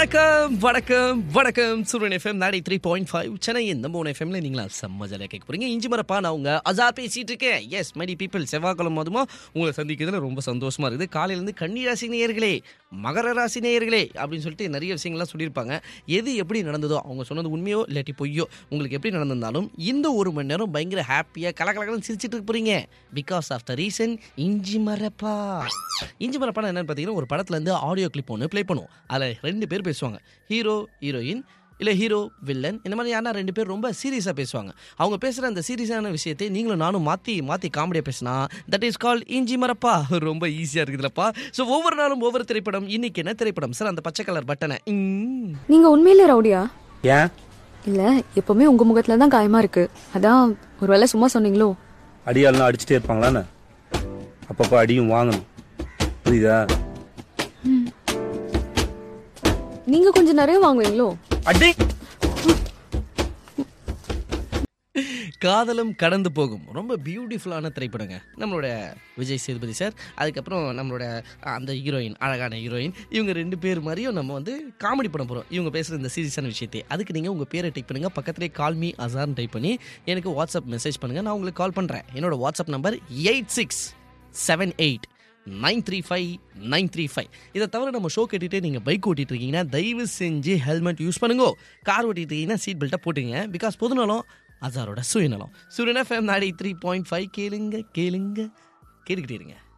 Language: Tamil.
வணக்கம் வணக்கம் வணக்கம் சூரியன் எஃப்எம் நாடி த்ரீ பாயிண்ட் ஃபைவ் சென்னை இந்த மூணு எஃப்எம்ல நீங்களா செம்ம ஜாலியாக கேட்க போறீங்க இஞ்சி மரப்பா நான் உங்க அசா பேசிட்டு இருக்கேன் எஸ் மைடி பீப்பிள் செவ்வாய்க்கிழமை அதுமா உங்களை சந்திக்கிறதுல ரொம்ப சந்தோஷமா இருக்குது காலையிலேருந்து கன்னி ராசி நேயர்களே மகர ராசி நேயர்களே அப்படின்னு சொல்லிட்டு நிறைய விஷயங்கள்லாம் சொல்லியிருப்பாங்க எது எப்படி நடந்ததோ அவங்க சொன்னது உண்மையோ இல்லாட்டி பொய்யோ உங்களுக்கு எப்படி நடந்திருந்தாலும் இந்த ஒரு மணி நேரம் பயங்கர ஹாப்பியாக கலகலகலன்னு சிரிச்சிட்டு இருக்க போறீங்க பிகாஸ் ஆஃப் த ரீசன் இஞ்சி மரப்பா இஞ்சி மரப்பா என்னன்னு பார்த்தீங்கன்னா ஒரு படத்துல இருந்து ஆடியோ கிளிப் ஒன்று ப்ளே பண்ணுவோம் அதில் ரெண்டு பேர் பேசுவாங்க ஹீரோ ஹீரோயின் இல்லை ஹீரோ வில்லன் இந்த மாதிரி யாரா ரெண்டு பேர் ரொம்ப சீரியஸாக பேசுவாங்க அவங்க பேசுகிற அந்த சீரியஸான விஷயத்தை நீங்களும் நானும் மாற்றி மாற்றி காமெடியாக பேசினா தட் இஸ் கால் இஞ்சி மரப்பா ரொம்ப ஈஸியாக இருக்குதுலப்பா ஸோ ஒவ்வொரு நாளும் ஒவ்வொரு திரைப்படம் இன்னைக்கு என்ன திரைப்படம் சார் அந்த பச்சை கலர் பட்டனை ம். நீங்க உண்மையிலே ரவுடியா ஏன் இல்ல எப்பவுமே உங்க முகத்துல தான் காயமா இருக்கு அதான் ஒருவேளை சும்மா சொன்னீங்களோ அடியாள்லாம் அடிச்சுட்டே இருப்பாங்களான்னு அப்பப்போ அடியும் வாங்கணும் புரியுதா நீங்க கொஞ்சம் நிறைய வாங்குவீங்களோ அடி காதலும் கடந்து போகும் ரொம்ப பியூட்டிஃபுல்லான திரைப்படங்க நம்மளோட விஜய் சேதுபதி சார் அதுக்கப்புறம் நம்மளோட அந்த ஹீரோயின் அழகான ஹீரோயின் இவங்க ரெண்டு பேர் மாதிரியும் நம்ம வந்து காமெடி பண்ண போகிறோம் இவங்க பேசுகிற இந்த சீரியஸான விஷயத்தை அதுக்கு நீங்கள் உங்கள் பேரை டைப் பண்ணுங்கள் பக்கத்துலேயே கால் மீ அசார்னு டைப் பண்ணி எனக்கு வாட்ஸ்அப் மெசேஜ் பண்ணுங்கள் நான் உங்களுக்கு கால் பண்ணுறேன் என்னோட WhatsApp number eight six seven eight nine three five nine three five இதை தவிர நம்ம ஷோ கேட்டுட்டு நீங்கள் பைக் ஓட்டிட்டு இருக்கீங்கன்னா தயவு செஞ்சு ஹெல்மெட் யூஸ் பண்ணுங்க கார் ஓட்டிட்டு இருக்கீங்கன்னா சீட் பெல்ட்டை போட்டுங்க பிகாஸ் பொதுநலம் அசாரோட சுயநலம் சூரியன் எஃப்எம் நாடி த்ரீ பாயிண்ட் ஃபைவ் கேளுங்க கேளுங்க கேட்டுக்கிட்டே இருங்க